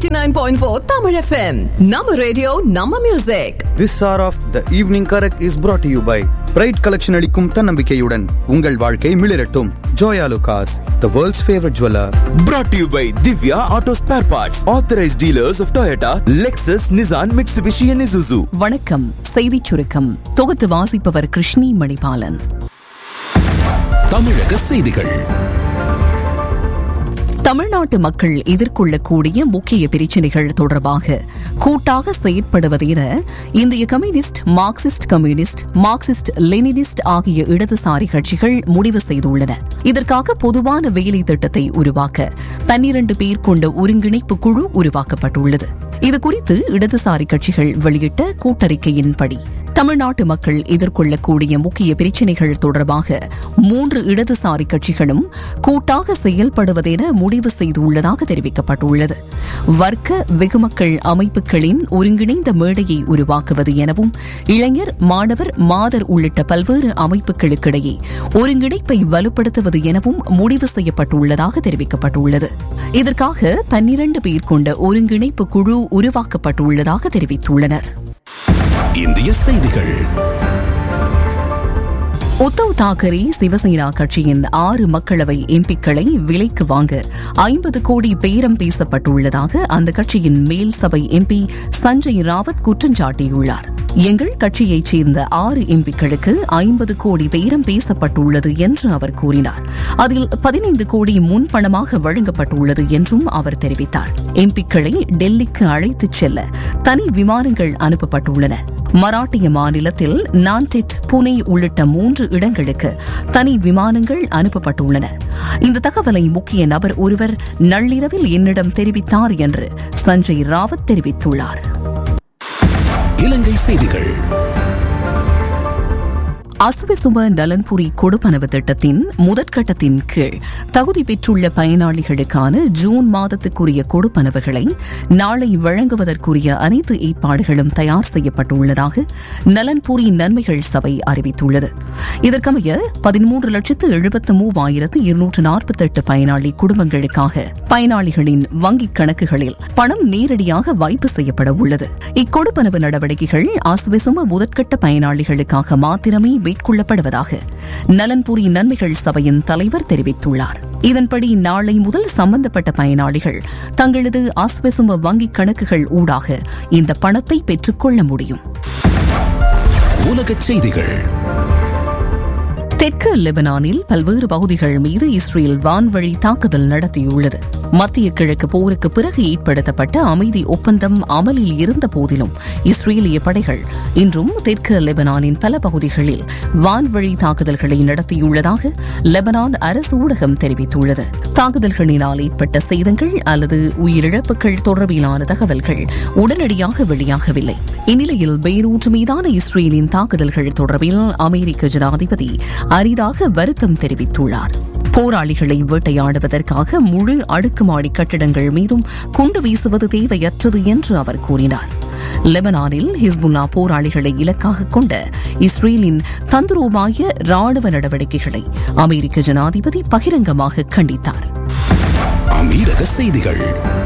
89.4 Tamil FM. Nama radio, Nama music. This hour of the evening correct is brought to you by Pride collection அளிக்கும் தன்னம்பிக்கையுடன் உங்கள் வாழ்க்கை மிளிரட்டும் Joyalukkas the world's favourite jeweller Brought to you by Divya Auto Spare Parts, authorized dealers of Toyota, Lexus, Nissan, Mitsubishi, and Isuzu. வணக்கம் செய்திச் சுருக்கம் தொகுத்து வாசிப்பவர் கிருஷ்ணி மணிபாலன் தமிழக செய்திகள் தமிழ்நாட்டு மக்கள் எதிர்கொள்ளக்கூடிய முக்கிய பிரச்சினைகள் தொடர்பாக கூட்டாக செயற்படுவதென இந்திய communist Marxist communist Marxist Leninist ஆகிய இடதுசாரி கட்சிகள் முடிவு செய்துள்ளன இதற்காக பொதுவான வேலை திட்டத்தை உருவாக்க பன்னிரண்டு பேர் கொண்ட ஒருங்கிணைப்பு குழு உருவாக்கப்பட்டுள்ளது இதுகுறித்து இடதுசாரி கட்சிகள் வெளியிட்ட கூட்டறிக்கையின்படி தமிழ்நாட்டு மக்கள் எதிர்கொள்ளக்கூடிய முக்கிய பிரச்சினைகள் தொடர்பாக மூன்று இடதுசாரி கட்சிகளும் கூட்டாக செயல்படுவதென முடிவு செய்துள்ளதாக தெரிவிக்கப்பட்டுள்ளது வர்க்க வெகுமக்கள் அமைப்புகளின் ஒருங்கிணைந்த மேடையை உருவாக்குவது எனவும் இளைஞர் மாணவர் மாதர் உள்ளிட்ட பல்வேறு அமைப்புகளுக்கிடையே ஒருங்கிணைப்பை வலுப்படுத்துவது எனவும் முடிவு செய்யப்பட்டுள்ளதாக தெரிவிக்கப்பட்டுள்ளது இதற்காக பன்னிரண்டு பேர் கொண்ட ஒருங்கிணைப்பு குழு உருவாக்கப்பட்டுள்ளதாக தெரிவித்துள்ளனர் இந்திய செய்திகள் உத்தவ் தாக்கரே சிவசேனா கட்சியின் ஆறு மக்களவை எம்பிக்களை விலைக்கு வாங்க ஐம்பது கோடி பேரம் பேசப்பட்டுள்ளதாக அந்த கட்சியின் மேல் சபை எம்பி சஞ்சய் ராவத் குற்றம் சாட்டியுள்ளார் எங்கள் கட்சியைச் சேர்ந்த ஆறு எம்பிக்களுக்கு ஐம்பது கோடி பேரம் பேசப்பட்டுள்ளது என்று அவர் கூறினார் அதில் பதினைந்து கோடி முன்பணமாக வழங்கப்பட்டுள்ளது என்றும் அவர் தெரிவித்தார் எம்பிக்களை டெல்லிக்கு அழைத்துச் செல்ல தனி விமானங்கள் அனுப்பப்பட்டுள்ளன மராட்டிய மாநிலத்தில் நான்டெட் புனே உள்ளிட்ட மூன்று இடங்களுக்கு தனி விமானங்கள் அனுப்பப்பட்டுள்ளன இந்த தகவலை முக்கிய நபர் ஒருவர் நள்ளிரவில் என்னிடம் தெரிவித்தார் என்று சஞ்சய் ராவத் தெரிவித்துள்ளார் இலங்கை செய்திகள் அசுவசும நலன்புரி கொடுப்பனவு திட்டத்தின் முதற்கட்டத்தின் கீழ் தகுதி பெற்றுள்ள பயனாளிகளுக்கான ஜூன் மாதத்துக்குரிய கொடுப்பனவுகளை நாளை வழங்குவதற்குரிய அனைத்து ஏற்பாடுகளும் தயார் செய்யப்பட்டுள்ளதாக நலன்புரி நன்மைகள் சபை அறிவித்துள்ளது இதற்கமைய பதிமூன்று லட்சத்து எழுபத்து மூவாயிரத்து இருநூற்று நாற்பத்தெட்டு பயனாளி குடும்பங்களுக்காக பயனாளிகளின் வங்கிக் கணக்குகளில் பணம் நேரடியாக வைப்பு செய்யப்பட உள்ளது இக்கொடுப்பனவு நடவடிக்கைகள் அசுவசும முதற்கட்ட பயனாளிகளுக்காக மாத்திரமே மேற்கொள்ளப்படுவதாக நலன்புரி நன்மைகள் சபையின் தலைவர் தெரிவித்துள்ளார் இதன்படி நாளை முதல் சம்பந்தப்பட்ட பயனாளிகள் தங்களது அஸ்வசும வங்கிக் கணக்குகள் ஊடாக இந்த பணத்தை பெற்றுக்கொள்ள முடியும் உலகச் செய்திகள் தெற்கு லெபனானில் பல்வேறு பகுதிகள் மீது இஸ்ரேல் வான்வழி தாக்குதல் நடத்தியுள்ளது மத்திய கிழக்கு போருக்கு பிறகு ஏற்படுத்தப்பட்ட அமைதி ஒப்பந்தம் அமலில் இருந்த போதிலும் இஸ்ரேலிய படைகள் இன்றும் தெற்கு லெபனானின் பல பகுதிகளில் வான்வழி தாக்குதல்களை நடத்தியுள்ளதாக லெபனான் அரசு ஊடகம் தெரிவித்துள்ளது தாக்குதல்களினால் ஏற்பட்ட சேதங்கள் அல்லது உயிரிழப்புகள் தொடர்பிலான தகவல்கள் உடனடியாக வெளியாகவில்லை இந்நிலையில் பெய்ரூட் மீதான இஸ்ரேலின் தாக்குதல்கள் தொடர்பில் அமெரிக்க ஜனாதிபதி அரிதாக வருத்தம் தெரிவித்துள்ளார் போராளிகளை வேட்டையாடுவதற்காக முழு அடுக்குமாடி கட்டிடங்கள் மீதும் குண்டு வீசுவது தேவையற்றது என்று அவர் கூறினார் லெபனானில் ஹிஸ்புல்லா போராளிகளை இலக்காக கொண்ட இஸ்ரேலின் தந்திரோபாய ராணுவ நடவடிக்கைகளை அமெரிக்க ஜனாதிபதி பகிரங்கமாக கண்டித்தார் அமீரக செய்திகள்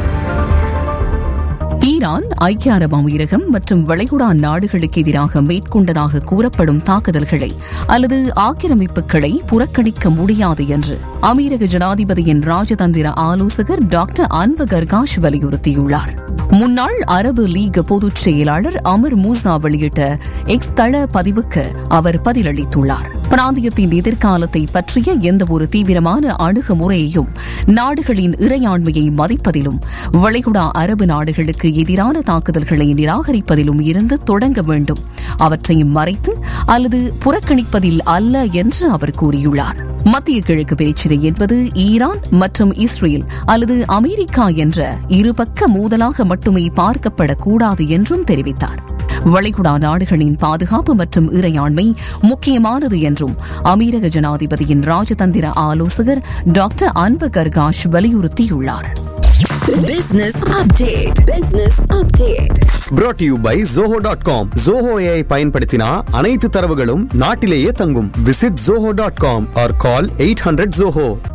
ஈரான் ஐக்கிய அரபு அமீரகம் மற்றும் வளைகுடா நாடுகளுக்கு எதிராக மேற்கொண்டதாக கூறப்படும் தாக்குதல்களை அல்லது ஆக்கிரமிப்புகளை புறக்கணிக்க முடியாது என்று அமீரக ஜனாதிபதியின் ராஜதந்திர ஆலோசகர் டாக்டர் அன்வ கர்காஷ் வலியுறுத்தியுள்ளார் முன்னாள் அரபு லீக் பொதுச் செயலாளர் அமர் மூசா வெளியிட்ட எக்ஸ் தள பதிவுக்கு அவர் பதிலளித்துள்ளார் பிராந்தியத்தின் எதிர்காலத்தை பற்றிய எந்தவொரு தீவிரமான அணுகுமுறையையும் நாடுகளின் இறையாண்மையை மதிப்பதிலும் வளைகுடா அரபு நாடுகளுக்கு எதிரான தாக்குதல்களை நிராகரிப்பதிலும் இருந்து தொடங்க வேண்டும் அவற்றை மறைத்து அல்லது புறக்கணிப்பதில் அல்ல என்று அவர் கூறியுள்ளார் மத்திய கிழக்கு பிரச்சினை என்பது ஈரான் மற்றும் இஸ்ரேல் அல்லது அமெரிக்கா என்ற இருபக்க மோதலாக மட்டுமே பார்க்கப்படக்கூடாது என்றும் தெரிவித்தார் வளைகுடா நாடுகளின் பாதுகாப்பு மற்றும் இறையாண்மை முக்கியமானது என்றும் அமீரக ஜனாதிபதியின் ராஜதந்திர ஆலோசகர் டாக்டர் அன்வ கர்காஷ் வலியுறுத்தியுள்ளார் Business update. Business update. brought to you by zoho.com dot com Zoho AI பயன்படுத்தினா அனைத்து தரவுகளும் நாட்டிலேயே தங்கும் visit zoho.com dot com or call eight hundred Zoho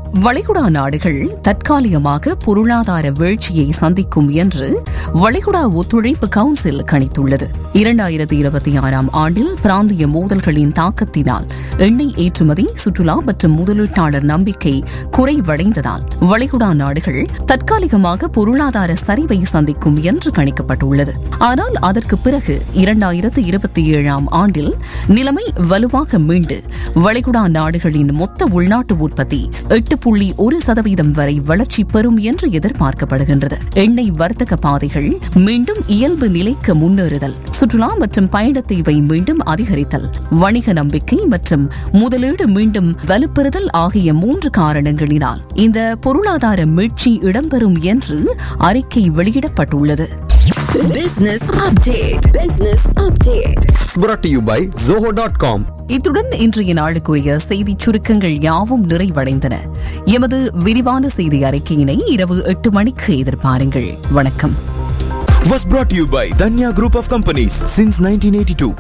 வளைகுடா நாடுகள் தற்காலிகமாக பொருளாதார வீழ்ச்சியை சந்திக்கும் என்று வளைகுடா ஒத்துழைப்பு கவுன்சில் கணித்துள்ளது இரண்டாயிரத்தி இருபத்தி ஆறாம் ஆண்டில் பிராந்திய மோதல்களின் தாக்கத்தினால் எண்ணெய் ஏற்றுமதி சுற்றுலா மற்றும் முதலீட்டாளர் நம்பிக்கை குறைவடைந்ததால் வளைகுடா நாடுகள் தற்காலிகமாக பொருளாதார சரிவை சந்திக்கும் என்று கணிக்கப்பட்டுள்ளது ஆனால் அதற்கு பிறகு இரண்டாயிரத்து இருபத்தி ஏழாம் ஆண்டில் நிலைமை வலுவாக மீண்டு வளைகுடா நாடுகளின் மொத்த உள்நாட்டு உற்பத்தி எட்டு புள்ளி ஒரு சதவீதம் வரை வளர்ச்சி பெறும் என்று எதிர்பார்க்கப்படுகின்றது எண்ணெய் வர்த்தக பாதைகள் மீண்டும் இயல்பு நிலைக்கு முன்னேறுதல் சுற்றுலா மற்றும் பயண தேவை மீண்டும் அதிகரித்தல் வணிக நம்பிக்கை மற்றும் முதலீடு மீண்டும் வலுப்பெறுதல் ஆகிய மூன்று காரணங்களினால் இந்த பொருளாதார மீட்சி இடம்பெறும் என்று அறிக்கை வெளியிடப்பட்டுள்ளது Business update. Business update. brought to you by zoho.com இத்துடன் இன்றைய நாளுக்குரிய செய்தி சுருக்கங்கள் யாவும் நிறைவடைந்தன எமது விரிவான செய்தி அறிக்கையினை இரவு எட்டு மணிக்கு எதிர்பாருங்கள் வணக்கம் Was brought to you by Danya Group of Companies since 1982.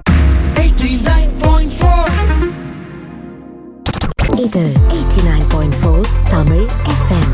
இது 89.4 தமிழ் எஃப்எம்